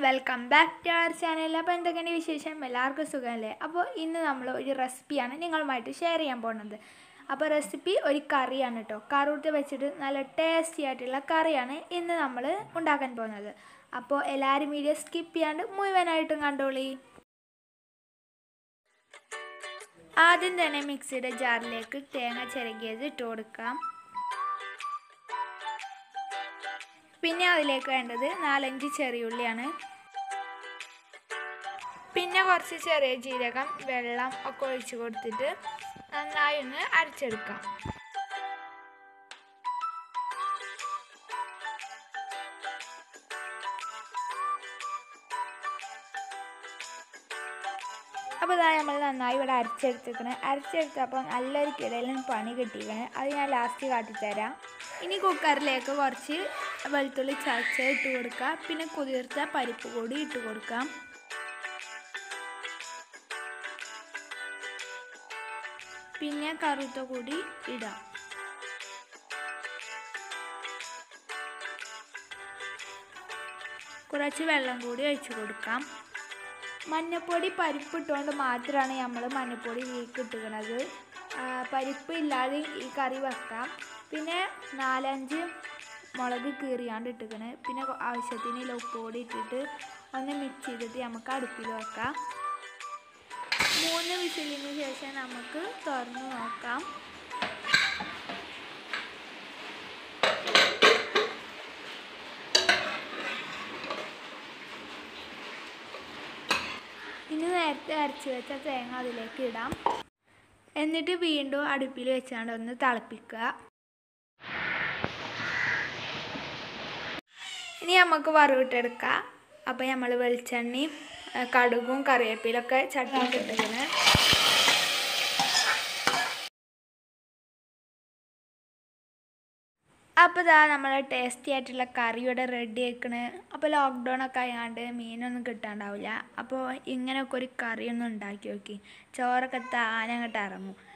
welcome back to our channel അപ്പോൾ എന്തൊക്കെയാണ് വിശേഷം എല്ലാവർക്കും സുഖമല്ലേ അപ്പോൾ ഇന്ന് നമ്മൾ ഒരു റെസിപ്പിയാണ് നിങ്ങളുമായിട്ട് ഷെയർ ചെയ്യാൻ പോകുന്നത് അപ്പോൾ റെസിപ്പി ഒരു കറിയാണ് കേട്ടോ കറുത്ത് വെച്ചിട്ട് നല്ല ടേസ്റ്റി ആയിട്ടുള്ള കറിയാണ് ഇന്ന് നമ്മൾ ഉണ്ടാക്കാൻ പോകുന്നത് അപ്പോൾ എല്ലാവരും വീഡിയോ സ്കിപ്പ് ചെയ്യാണ്ട് മുഴുവനായിട്ടും കണ്ടോളി ആദ്യം തന്നെ മിക്സിയുടെ ജാറിലേക്ക് തേങ്ങ ചിരകിയത് ഇട്ട് കൊടുക്കാം പിന്നെ അതിലേക്ക് വേണ്ടത് നാലഞ്ച് ചെറിയുള്ളിയാണ് പിന്നെ കുറച്ച് ചെറിയ ജീരകം വെള്ളം ഒക്കെ ഒഴിച്ച് കൊടുത്തിട്ട് നന്നായി ഒന്ന് അരച്ചെടുക്കാം അപ്പോൾ ഇതാ നമ്മൾ നന്നായി ഇവിടെ അരച്ചെടുത്തിരിക്കണേ അരച്ചെടുത്തപ്പോൾ നല്ലൊരു കിടയിലും പണി കിട്ടിയിരിക്കണേ അത് ഞാൻ ലാസ്റ്റ് കാട്ടിത്തരാം ഇനി കുക്കറിലേക്ക് കുറച്ച് വെളുത്തുള്ളി ചതച്ച ഇട്ട് കൊടുക്കുക പിന്നെ കുതിർത്ത പരിപ്പ് കൂടി ഇട്ട് കൊടുക്കാം പിന്നെ കറുത്ത കൂടി ഇടാം കുറച്ച് വെള്ളം കൂടി ഒഴിച്ചു കൊടുക്കാം മഞ്ഞപ്പൊടി പരിപ്പ് ഇട്ടുകൊണ്ട് മാത്രമാണ് നമ്മൾ മഞ്ഞപ്പൊടി വീക്ക് ഇട്ടുകണത് പരിപ്പ് ഇല്ലാതെ ഈ കറി വെക്കാം പിന്നെ നാലഞ്ച് മുളക് കീറിയാണ്ട് ഇട്ടുക്കണ് പിന്നെ ആവശ്യത്തിന് ഉപ്പ് കൂടി ഇട്ടിട്ട് ഒന്ന് മിക്സ് ചെയ്തിട്ട് നമുക്ക് അടുപ്പിൽ വെക്കാം മൂന്ന് വിസിലിന് ശേഷം നമുക്ക് തുറന്ന് നോക്കാം ഇനി നേരത്തെ അരച്ച് വെച്ച തേങ്ങ അതിലേക്ക് ഇടാം എന്നിട്ട് വീണ്ടും അടുപ്പിൽ വെച്ചാണ്ട് ഒന്ന് തിളപ്പിക്കുക ഇനി നമുക്ക് വറവിട്ടെടുക്കാം അപ്പോൾ നമ്മൾ വെളിച്ചെണ്ണയും കടുകും കറിവേപ്പിലൊക്കെ ചട്ടിയിൽ ഇട്ടിങ്ങനെ അപ്പോൾ ഇതാ നമ്മളെ ടേസ്റ്റി ആയിട്ടുള്ള കറി ഇവിടെ റെഡി ആക്കണ് അപ്പോൾ ലോക്ക്ഡൗൺ ഒക്കെ ആയതുകൊണ്ട് മീനൊന്നും കിട്ടാണ്ടാവില്ല അപ്പോൾ ഇങ്ങനെയൊക്കെ ഒരു കറിയൊന്നും ഉണ്ടാക്കി നോക്കി ചോറൊക്കെ താനങ്ങോട്ട് ഇറങ്ങും